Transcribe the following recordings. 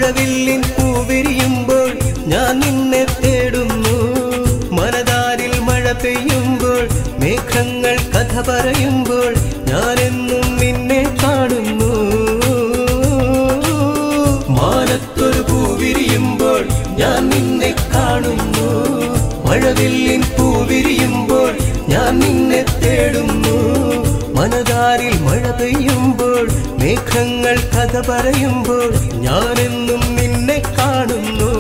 മഴവില്ലിൻ പൂവിരിയുമ്പോൾ ഞാൻ നിന്നെ തേടുന്നു മനതാരിൽ മഴ പെയ്യുമ്പോൾ മേഘങ്ങൾ കഥ പറയുമ്പോൾ ഞാനെന്നും നിന്നെ കാണുന്നു മാനത്തൊരു പൂവിരിയുമ്പോൾ ഞാൻ നിന്നെ കാണുന്നു മഴവില്ലിൻ പൂവിരിയുമ്പോൾ ഞാൻ നിന്നെ തേടുന്നു മനതാരിൽ മഴ പെയ്യുമ്പോൾ മേഘങ്ങൾ കഥ പറയുമ്പോൾ ഞാനെന്നും നിന്നെ കാണുന്നു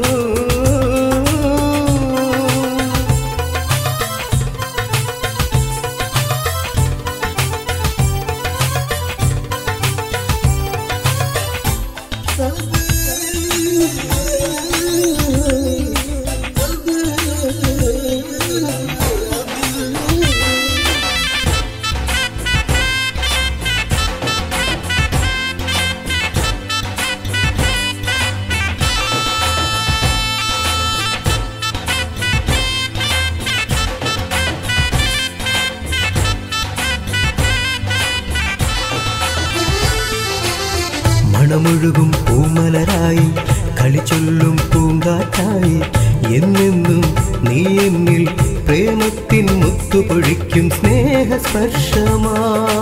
മണമൊഴുകും പൂമലരായി കളിച്ചൊല്ലും പൂങ്കാറ്റായി എന്നെന്നും നീ എന്നിൽ പ്രേമത്തിൻ മുത്തുപൊഴിക്കും സ്നേഹസ്പർശമാ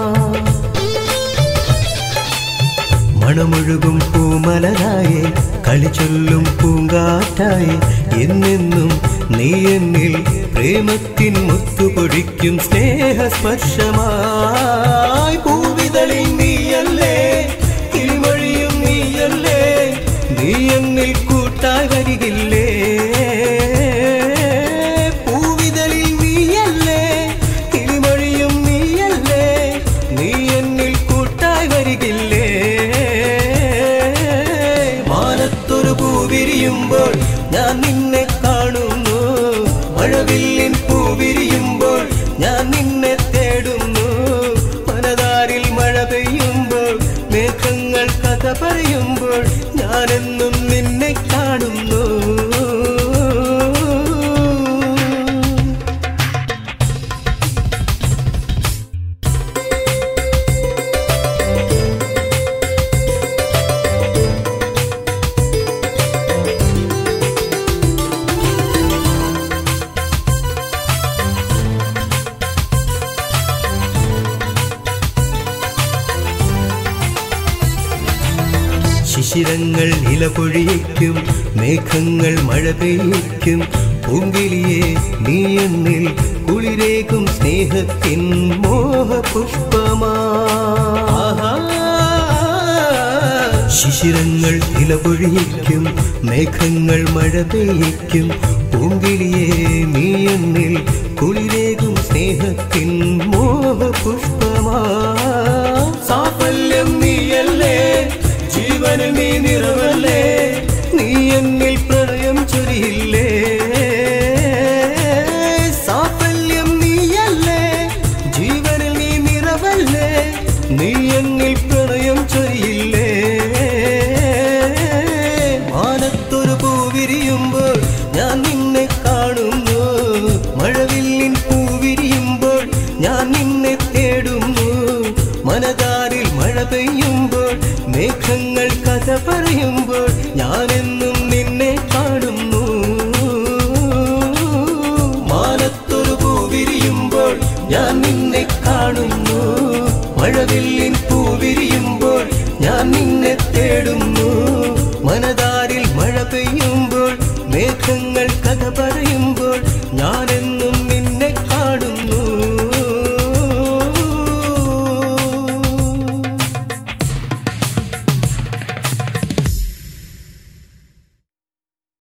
മണമൊഴുകും പൂമലരായി കളിച്ചൊല്ലും പൂങ്കാറ്റായി എന്നെന്നും നീ എന്നിൽ പ്രേമത്തിൻ മുത്തുപൊഴിക്കും സ്നേഹസ്പർശമായി പൂവിതളിൽ നീയല്ലേ കിളിമൊഴിയും നീയല്ലേ നീ എന്നിൽ കൂട്ടായി വരികില്ലേ പൂവിതളിൽ നീയല്ലേ കിളിമൊഴിയും നീയല്ലേ നീ എന്നിൽ കൂട്ടായി വരികില്ലേ മാനത്തൊരു പൂവിരിയുമ്പോൾ ഞാൻ നിന്നെ കാണുന്നു മഴവില്ലിൻ പൂവിരിയുമ്പോൾ ഞാൻ നിന്നെ തേടുന്നു മനതാരിൽ മഴ പെയ്യുമ്പോൾ മേഘങ്ങൾ കഥ പറയുമ്പോൾ ഞാനെന്നും നിന്നെ കാണുന്നു ശിശിരങ്ങൾ ഇലപൊഴിയിക്കും മേഘങ്ങൾ മഴ പെയ്യിക്കും പൂങ്കിലിയെ നീ എന്നിൽ കുളിരേകും സ്നേഹത്തിൻ മോഹപുഷ്പമാ ശിശിരങ്ങൾ ഇലപൊഴിയിക്കും മേഘങ്ങൾ മഴ പെയ്യിക്കും പൂങ്കിലിയെ നീ എന്നിൽ കുളിരേകും സ്നേഹത്തിൻ മോഹപുഷ്പമാ സാഫല്യം നീയല്ലേ ജീവന് നീ നിറവല്ലേ നീ എന്നിൽ പ്രണയം ചൊരിയില്ലേ സാഫല്യം നീയല്ലേ ജീവനിൽ നീ നിറവല്ലേ നീ എന്നിൽ പ്രണയം ചൊരിയില്ലേ മാനത്തൊരു പൂവിരിയുമ്പോൾ ഞാൻ നിന്നെ കാണുന്നു മഴവില്ലിൻ പൂവിരിയുമ്പോൾ ഞാൻ നിന്നെ തേടുന്നു മനതാരിൽ മഴ പെയ്യുമ്പോൾ മേഘങ്ങൾ കഥ പറയുമ്പോൾ ഞാനെന്നും നിന്നെ കാണുന്നു മാനത്തൊരു പൂവിരിയുമ്പോൾ ഞാൻ നിന്നെ കാണുന്നു മഴവില്ലിൻ പൂവിരിയുമ്പോൾ